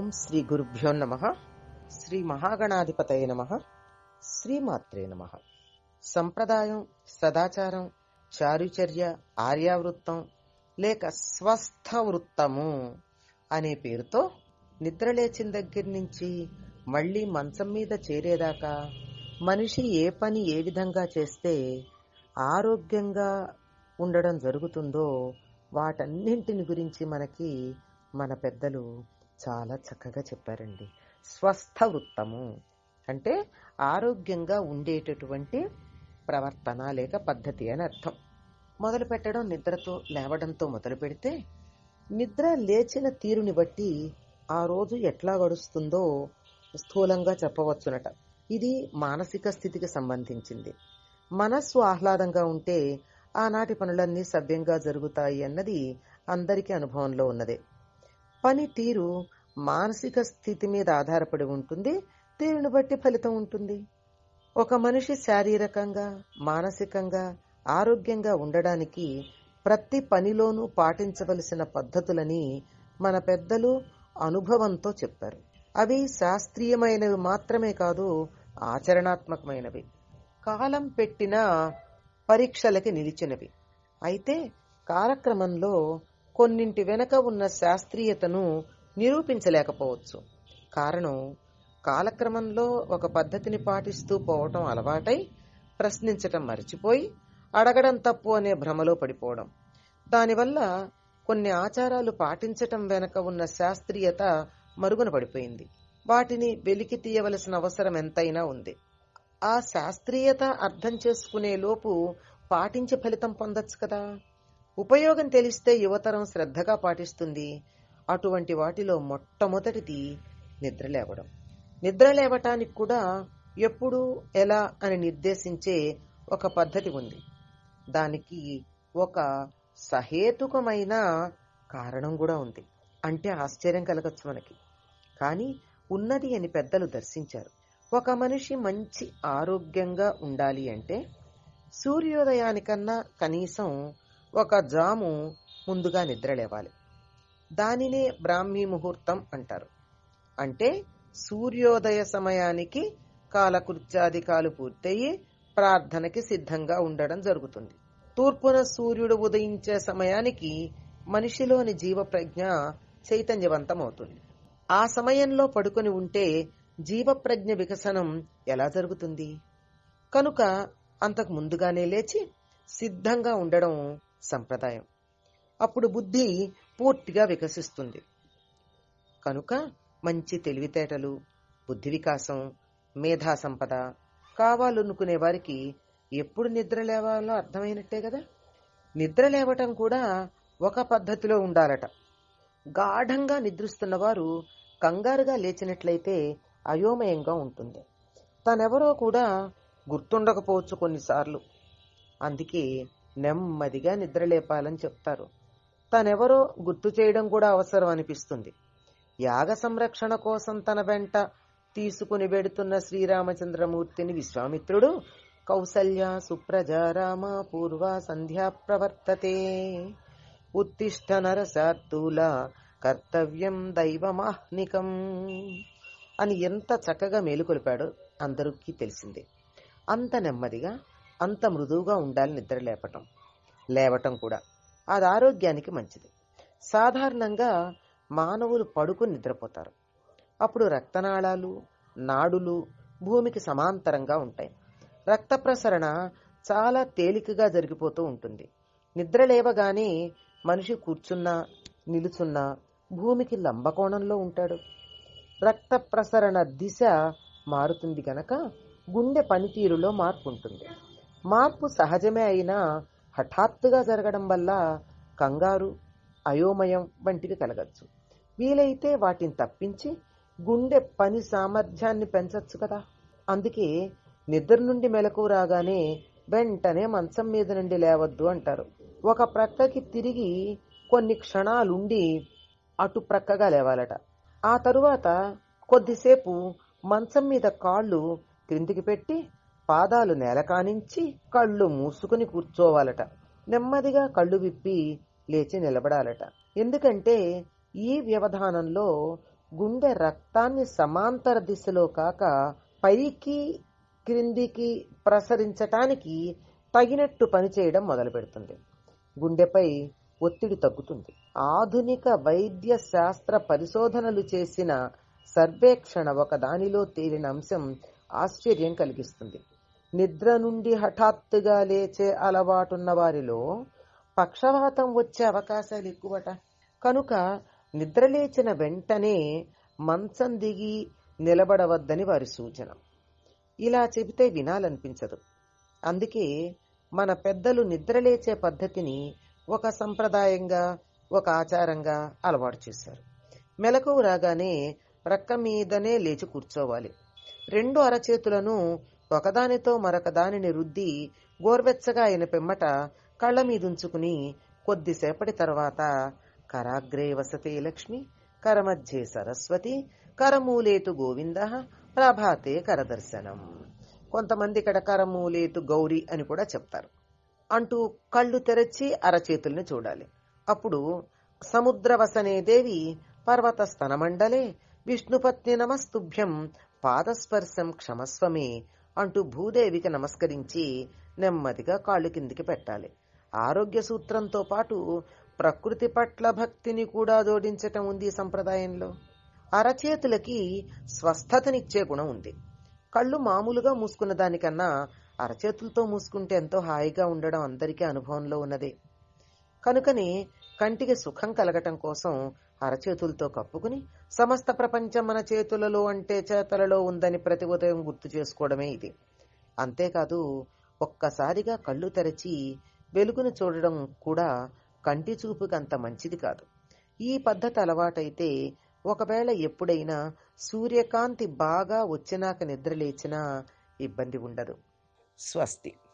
ఓం శ్రీ గురుభ్యో నమ శ్రీ మహాగణాధిపతయ నమ శ్రీమాత్రే నమ సంప్రదాయం సదాచారం చారుచర్య ఆర్యావృత్తం లేక స్వస్థ వృత్తము అనే పేరుతో నిద్రలేచిన దగ్గర నుంచి మళ్ళీ మంచం మీద చేరేదాకా మనిషి ఏ పని ఏ విధంగా చేస్తే ఆరోగ్యంగా ఉండడం జరుగుతుందో వాటన్నింటిని గురించి మనకి మన పెద్దలు చాలా చక్కగా చెప్పారండి స్వస్థ వృత్తము అంటే ఆరోగ్యంగా ఉండేటటువంటి ప్రవర్తన లేక పద్ధతి అని అర్థం మొదలు పెట్టడం నిద్రతో లేవడంతో మొదలు పెడితే నిద్ర లేచిన తీరుని బట్టి ఆ రోజు ఎట్లా గడుస్తుందో స్థూలంగా చెప్పవచ్చునట ఇది మానసిక స్థితికి సంబంధించింది మనస్సు ఆహ్లాదంగా ఉంటే ఆనాటి పనులన్నీ సవ్యంగా జరుగుతాయి అన్నది అందరికీ అనుభవంలో ఉన్నదే పని తీరు మానసిక స్థితి మీద ఆధారపడి ఉంటుంది తీరుని బట్టి ఫలితం ఉంటుంది ఒక మనిషి శారీరకంగా మానసికంగా ఆరోగ్యంగా ఉండడానికి ప్రతి పనిలోనూ పాటించవలసిన పద్ధతులని మన పెద్దలు అనుభవంతో చెప్పారు అవి శాస్త్రీయమైనవి మాత్రమే కాదు ఆచరణాత్మకమైనవి కాలం పెట్టిన పరీక్షలకి నిలిచినవి అయితే కాలక్రమంలో కొన్నింటి వెనక ఉన్న శాస్త్రీయతను నిరూపించలేకపోవచ్చు కారణం కాలక్రమంలో ఒక పద్ధతిని పాటిస్తూ పోవటం అలవాటై ప్రశ్నించటం మర్చిపోయి అడగడం తప్పు అనే భ్రమలో పడిపోవడం దానివల్ల కొన్ని ఆచారాలు పాటించటం వెనక ఉన్న శాస్త్రీయత మరుగున పడిపోయింది వాటిని వెలికి తీయవలసిన అవసరం ఎంతైనా ఉంది ఆ శాస్త్రీయత అర్థం చేసుకునే లోపు పాటించి ఫలితం పొందొచ్చు కదా ఉపయోగం తెలిస్తే యువతరం శ్రద్ధగా పాటిస్తుంది అటువంటి వాటిలో మొట్టమొదటిది నిద్ర లేవడం నిద్ర లేవటానికి కూడా ఎప్పుడు ఎలా అని నిర్దేశించే ఒక పద్ధతి ఉంది దానికి ఒక సహేతుకమైన కారణం కూడా ఉంది అంటే ఆశ్చర్యం కలగచ్చు మనకి కానీ ఉన్నది అని పెద్దలు దర్శించారు ఒక మనిషి మంచి ఆరోగ్యంగా ఉండాలి అంటే సూర్యోదయానికన్నా కనీసం ఒక జాము ముందుగా నిద్రలేవాలి దానినే బ్రాహ్మీ ముహూర్తం అంటారు అంటే సూర్యోదయ సమయానికి కాలకృత్యాధికాలు పూర్తయి ప్రార్థనకి సిద్ధంగా ఉండడం జరుగుతుంది తూర్పున సూర్యుడు ఉదయించే సమయానికి మనిషిలోని జీవ ప్రజ్ఞ చైతన్యవంతమవుతుంది ఆ సమయంలో పడుకొని ఉంటే జీవప్రజ్ఞ వికసనం ఎలా జరుగుతుంది కనుక అంతకు ముందుగానే లేచి సిద్ధంగా ఉండడం సంప్రదాయం అప్పుడు బుద్ధి పూర్తిగా వికసిస్తుంది కనుక మంచి తెలివితేటలు బుద్ధి వికాసం మేధా సంపద కావాలనుకునే వారికి ఎప్పుడు నిద్ర లేవాలో అర్థమైనట్టే కదా నిద్ర లేవటం కూడా ఒక పద్ధతిలో ఉండాలట గాఢంగా నిద్రిస్తున్న వారు కంగారుగా లేచినట్లయితే అయోమయంగా ఉంటుంది తనెవరో కూడా గుర్తుండకపోవచ్చు కొన్నిసార్లు అందుకే నెమ్మదిగా నిద్రలేపాలని చెప్తారు తనెవరో గుర్తు చేయడం కూడా అవసరం అనిపిస్తుంది యాగ సంరక్షణ కోసం తన వెంట తీసుకుని వెడుతున్న శ్రీరామచంద్రమూర్తిని విశ్వామిత్రుడు కౌసల్య సుప్రజ రామ పూర్వ సంధ్యా ప్రవర్తతే ఉత్తిష్ట నరశార్దూల కర్తవ్యం దైవమాహ్నికం అని ఎంత చక్కగా మేలుకొలిపాడో అందరికీ తెలిసిందే అంత నెమ్మదిగా అంత మృదువుగా ఉండాలి నిద్ర లేపటం లేవటం కూడా అది ఆరోగ్యానికి మంచిది సాధారణంగా మానవులు పడుకుని నిద్రపోతారు అప్పుడు రక్తనాళాలు నాడులు భూమికి సమాంతరంగా ఉంటాయి రక్త ప్రసరణ చాలా తేలికగా జరిగిపోతూ ఉంటుంది నిద్ర లేవగానే మనిషి కూర్చున్నా నిలుచున్నా భూమికి లంబకోణంలో ఉంటాడు రక్త ప్రసరణ దిశ మారుతుంది గనక గుండె పనితీరులో మార్పు ఉంటుంది మార్పు సహజమే అయినా హఠాత్తుగా జరగడం వల్ల కంగారు అయోమయం వంటివి కలగచ్చు వీలైతే వాటిని తప్పించి గుండె పని సామర్థ్యాన్ని పెంచచ్చు కదా అందుకే నిద్ర నుండి మెలకు రాగానే వెంటనే మంచం మీద నుండి లేవద్దు అంటారు ఒక ప్రక్కకి తిరిగి కొన్ని క్షణాలుండి అటు ప్రక్కగా లేవాలట ఆ తరువాత కొద్దిసేపు మంచం మీద కాళ్ళు క్రిందికి పెట్టి పాదాలు నేల కానించి కళ్ళు మూసుకుని కూర్చోవాలట నెమ్మదిగా కళ్ళు విప్పి లేచి నిలబడాలట ఎందుకంటే ఈ వ్యవధానంలో గుండె రక్తాన్ని సమాంతర దిశలో కాక పైకి క్రిందికి ప్రసరించటానికి తగినట్టు పనిచేయడం మొదలు పెడుతుంది గుండెపై ఒత్తిడి తగ్గుతుంది ఆధునిక వైద్య శాస్త్ర పరిశోధనలు చేసిన సర్వేక్షణ ఒక దానిలో తేలిన అంశం ఆశ్చర్యం కలిగిస్తుంది నిద్ర నుండి హఠాత్తుగా లేచే అలవాటున్న వారిలో పక్షవాతం వచ్చే అవకాశాలు ఎక్కువట కనుక నిద్రలేచిన వెంటనే మంచం దిగి నిలబడవద్దని వారి సూచన ఇలా చెబితే వినాలనిపించదు అందుకే మన పెద్దలు నిద్రలేచే పద్ధతిని ఒక సంప్రదాయంగా ఒక ఆచారంగా అలవాటు చేశారు మెలకువ రాగానే ప్రక్క మీదనే లేచి కూర్చోవాలి రెండు అరచేతులను ఒకదానితో మరొక దానిని రుద్ది గోర్వెచ్చగా అయిన పిమ్మట కళ్ళ మీదుంచుకుని కొద్దిసేపటి తర్వాత కరాగ్రే వసతే లక్ష్మి కరమధ్యే సరస్వతి కరమూలేతు గోవింద ప్రభాతే కరదర్శనం కొంతమంది ఇక్కడ కరమూలేతు గౌరీ అని కూడా చెప్తారు అంటూ కళ్ళు తెరచి అరచేతుల్ని చూడాలి అప్పుడు సముద్రవసనే దేవి పర్వత స్తనమండలే విష్ణుపత్ని నమస్తుభ్యం పాదస్పర్శం క్షమస్వమే అంటూ భూదేవికి నమస్కరించి నెమ్మదిగా కాళ్ళు కిందికి పెట్టాలి ఆరోగ్య సూత్రంతో పాటు ప్రకృతి పట్ల భక్తిని కూడా జోడించటం ఉంది ఈ సంప్రదాయంలో అరచేతులకి స్వస్థతనిచ్చే గుణం ఉంది కళ్ళు మామూలుగా మూసుకున్న దానికన్నా అరచేతులతో మూసుకుంటే ఎంతో హాయిగా ఉండడం అందరికీ అనుభవంలో ఉన్నదే కనుకనే కంటికి సుఖం కలగటం కోసం అరచేతులతో కప్పుకుని సమస్త ప్రపంచం మన చేతులలో అంటే చేతలలో ఉందని ప్రతి ఉదయం గుర్తు చేసుకోవడమే ఇది అంతేకాదు ఒక్కసారిగా కళ్ళు తెరచి వెలుగును చూడడం కూడా కంటి చూపుకి అంత మంచిది కాదు ఈ పద్ధతి అలవాటైతే ఒకవేళ ఎప్పుడైనా సూర్యకాంతి బాగా వచ్చినాక నిద్రలేచినా ఇబ్బంది ఉండదు స్వస్తి